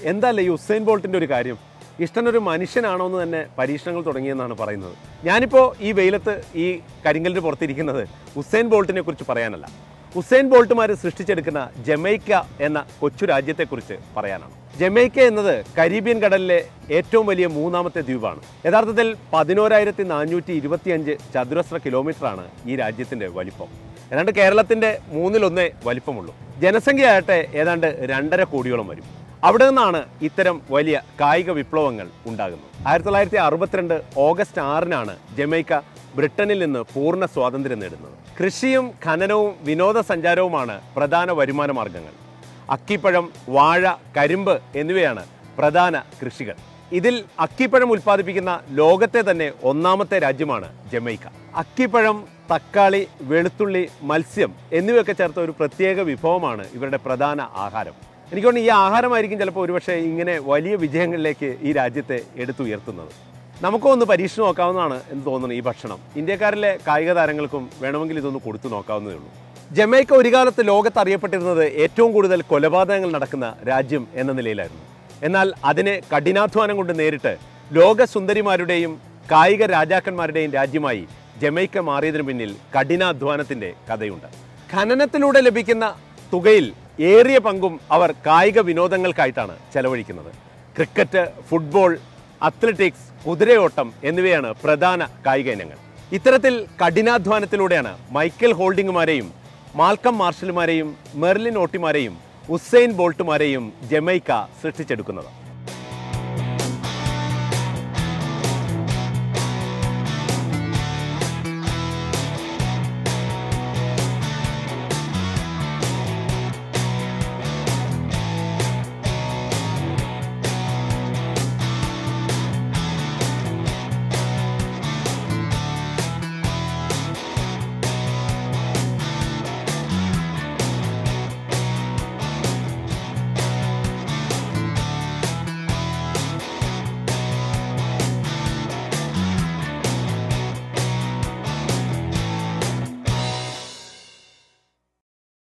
എന്തല്ല ഈ ഉസൈൻ ബോൾട്ടിൻ്റെ ഒരു കാര്യം ഇഷ്ടനൊരു മനുഷ്യനാണോ എന്ന് തന്നെ പരീക്ഷണങ്ങൾ തുടങ്ങിയെന്നാണ് പറയുന്നത് ഞാനിപ്പോൾ ഈ വെയിലത്ത് ഈ കരിങ്കലിന് പുറത്തിരിക്കുന്നത് ഉസൈൻ ബോൾട്ടിനെ കുറിച്ച് പറയാനല്ല ഉസൈൻ ബോൾട്ടുമാർ സൃഷ്ടിച്ചെടുക്കുന്ന ജമൈക്ക എന്ന കൊച്ചു രാജ്യത്തെക്കുറിച്ച് പറയാനാണ് ജമൈക്ക എന്നത് കരീബിയൻ കടലിലെ ഏറ്റവും വലിയ മൂന്നാമത്തെ ദ്വീപാണ് യഥാർത്ഥത്തിൽ പതിനോരായിരത്തി നാനൂറ്റി ഇരുപത്തിയഞ്ച് ചതുരശ്ര കിലോമീറ്ററാണ് ഈ രാജ്യത്തിൻ്റെ വലിപ്പം ഏതാണ്ട് കേരളത്തിൻ്റെ മൂന്നിലൊന്നേ വലിപ്പമുള്ളൂ ജനസംഖ്യ ആകട്ടെ ഏതാണ്ട് രണ്ടര കോടിയോളം വരും അവിടെ നിന്നാണ് ഇത്തരം വലിയ കായിക വിപ്ലവങ്ങൾ ഉണ്ടാകുന്നത് ആയിരത്തി തൊള്ളായിരത്തി അറുപത്തിരണ്ട് ഓഗസ്റ്റ് ആറിനാണ് ജമൈക്ക ബ്രിട്ടനിൽ നിന്ന് പൂർണ്ണ സ്വാതന്ത്ര്യം നേടുന്നത് കൃഷിയും ഖനനവും വിനോദസഞ്ചാരവുമാണ് പ്രധാന വരുമാന മാർഗങ്ങൾ അക്കിപ്പഴം വാഴ കരിമ്പ് എന്നിവയാണ് പ്രധാന കൃഷികൾ ഇതിൽ അക്കിപ്പഴം ഉൽപ്പാദിപ്പിക്കുന്ന ലോകത്തെ തന്നെ ഒന്നാമത്തെ രാജ്യമാണ് ജമൈക്ക അക്കിപ്പഴം തക്കാളി വെളുത്തുള്ളി മത്സ്യം എന്നിവയൊക്കെ ചേർത്ത ഒരു പ്രത്യേക വിഭവമാണ് ഇവരുടെ പ്രധാന ആഹാരം എനിക്ക് തോന്നുന്നു ഈ ആഹാരമായിരിക്കും ചിലപ്പോൾ ഒരുപക്ഷെ ഇങ്ങനെ വലിയ വിജയങ്ങളിലേക്ക് ഈ രാജ്യത്തെ എടുത്തുയർത്തുന്നത് നമുക്കും ഒന്ന് പരീക്ഷ നോക്കാവുന്നതാണ് എന്ന് തോന്നുന്നു ഈ ഭക്ഷണം ഇന്ത്യക്കാരിലെ കായിക താരങ്ങൾക്കും വേണമെങ്കിൽ ഇതൊന്ന് കൊടുത്തു നോക്കാവുന്നതേ ഉള്ളൂ ജമൈക്ക ഒരു കാലത്ത് ലോകത്ത് അറിയപ്പെട്ടിരുന്നത് ഏറ്റവും കൂടുതൽ കൊലപാതകങ്ങൾ നടക്കുന്ന രാജ്യം എന്ന നിലയിലായിരുന്നു എന്നാൽ അതിനെ കഠിനാധ്വാനം കൊണ്ട് നേരിട്ട് ലോക സുന്ദരിമാരുടെയും കായിക രാജാക്കന്മാരുടെയും രാജ്യമായി ജമൈക്ക മാറിയതിനു പിന്നിൽ കഠിനാധ്വാനത്തിന്റെ കഥയുണ്ട് ഖനനത്തിലൂടെ ലഭിക്കുന്ന തുകയിൽ ഏറിയ പങ്കും അവർ കായിക വിനോദങ്ങൾക്കായിട്ടാണ് ചെലവഴിക്കുന്നത് ക്രിക്കറ്റ് ഫുട്ബോൾ അത്ലറ്റിക്സ് കുതിരയോട്ടം എന്നിവയാണ് പ്രധാന കായിക ഇനങ്ങൾ ഇത്തരത്തിൽ കഠിനാധ്വാനത്തിലൂടെയാണ് മൈക്കൽ ഹോൾഡിങ്ങുമാരെയും മാൽക്കം മാർഷലുമാരെയും മെർലിൻ ഓട്ടിമാരെയും ഉസൈൻ ബോൾട്ടുമാരെയും ജമൈക്ക സൃഷ്ടിച്ചെടുക്കുന്നത്